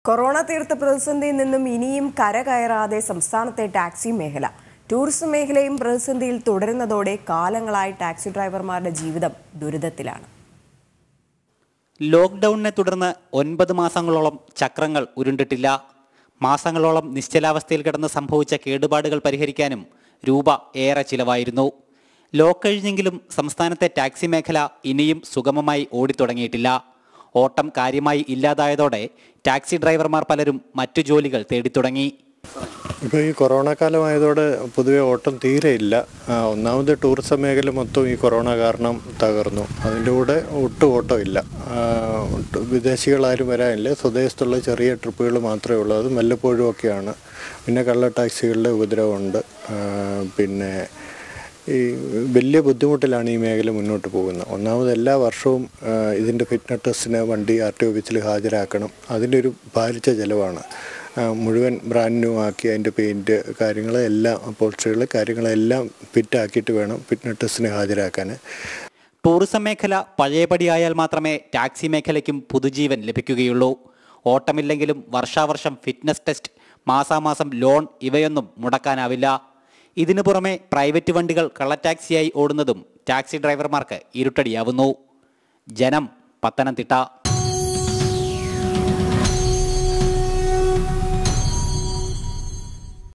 corona തീർത്ത പ്രതിസന്ധിയിൽ നിന്നും ഇനിയും കരകയറാതെ സംസ്ഥാനത്തെ ടാക്സി മേഖല ടൂറിസം മേഖലയും പ്രതിസന്ധിയിൽ തുടരുന്നതോടെ കാലങ്ങളായി ടാക്സി ഡ്രൈവർമാരുടെ ജീവിതം ദുരിതത്തിലാണ് ലോക്ക്ഡൌണിനെ തുടർന്ന് ഒൻപത് മാസങ്ങളോളം ചക്രങ്ങൾ ഉരുണ്ടിട്ടില്ല മാസങ്ങളോളം നിശ്ചലാവസ്ഥയിൽ കിടന്ന് സംഭവിച്ച കേടുപാടുകൾ പരിഹരിക്കാനും രൂപ ഏറെ ചിലവായിരുന്നു ലോക്ക് കഴിഞ്ഞെങ്കിലും സംസ്ഥാനത്തെ ടാക്സി മേഖല ഇനിയും സുഗമമായി ഓടിത്തുടങ്ങിയിട്ടില്ല ഓട്ടം കാര്യമായി ഇല്ലാതായതോടെ ടാക്സി ഡ്രൈവർമാർ പലരും മറ്റു ജോലികൾ തേടിത്തുടങ്ങി ഇപ്പോൾ ഈ കൊറോണ കാലമായതോടെ പൊതുവെ ഓട്ടം തീരെ ഇല്ല ആ, ഒന്നാമത് ടൂറിസം മേഖല മൊത്തം ഈ കൊറോണ കാരണം തകർന്നു അതിൻ്റെ കൂടെ ഒട്ടും ഓട്ടം ഇല്ല ആ, ഒട്ട് വിദേശികളാരും വരാനില്ല സ്വദേശത്തുള്ള ചെറിയ ട്രിപ്പുകൾ മാത്രമേ ഉള്ളൂ അത് വല്ലപ്പോഴും ഒക്കെയാണ് പിന്നെ കള്ള ടാക്സികളുടെ ഉപദ്രവമുണ്ട് ആ, പിന്നെ ഈ വലിയ ബുദ്ധിമുട്ടിലാണ് ഈ മേഖല മുന്നോട്ട് പോകുന്നത് ഒന്നാമത് എല്ലാ വർഷവും ആ, ഇതിൻ്റെ ഫിറ്റ്നസ് ടെസ്റ്റിന് വണ്ടി ആർ ടി ഓഫീസിൽ ഹാജരാക്കണം അതിൻ്റെ ഒരു ഭാരിച്ച ചിലവാണ് ആ, മുഴുവൻ ബ്രാൻഡ് ന്യൂ ആക്കി അതിൻ്റെ പെയിൻറ്റ് കാര്യങ്ങളെല്ലാം അപ്പോൾസ്റ്ററികൾ കാര്യങ്ങളെല്ലാം ഫിറ്റാക്കിയിട്ട് വേണം ഫിറ്റ്നസ് ടെസ്റ്റിന് ഹാജരാക്കാൻ ടൂറിസം മേഖല പഴയപടിയായാൽ മാത്രമേ ടാക്സി മേഖലയ്ക്കും പുതുജീവൻ ലഭിക്കുകയുള്ളൂ ഓട്ടമില്ലെങ്കിലും വർഷാവർഷം ഫിറ്റ്നസ് ടെസ്റ്റ് മാസാമാസം ലോൺ ഇവയൊന്നും മുടക്കാനാവില്ല ഇതിനു പുറമെ പ്രൈവറ്റ് വണ്ടികൾ കള്ളടാക്സിയായി ഓടുന്നതും ടാക്സി ഡ്രൈവർമാർക്ക് ഇരുട്ടടിയാവുന്നു ജനം പത്തനംതിട്ട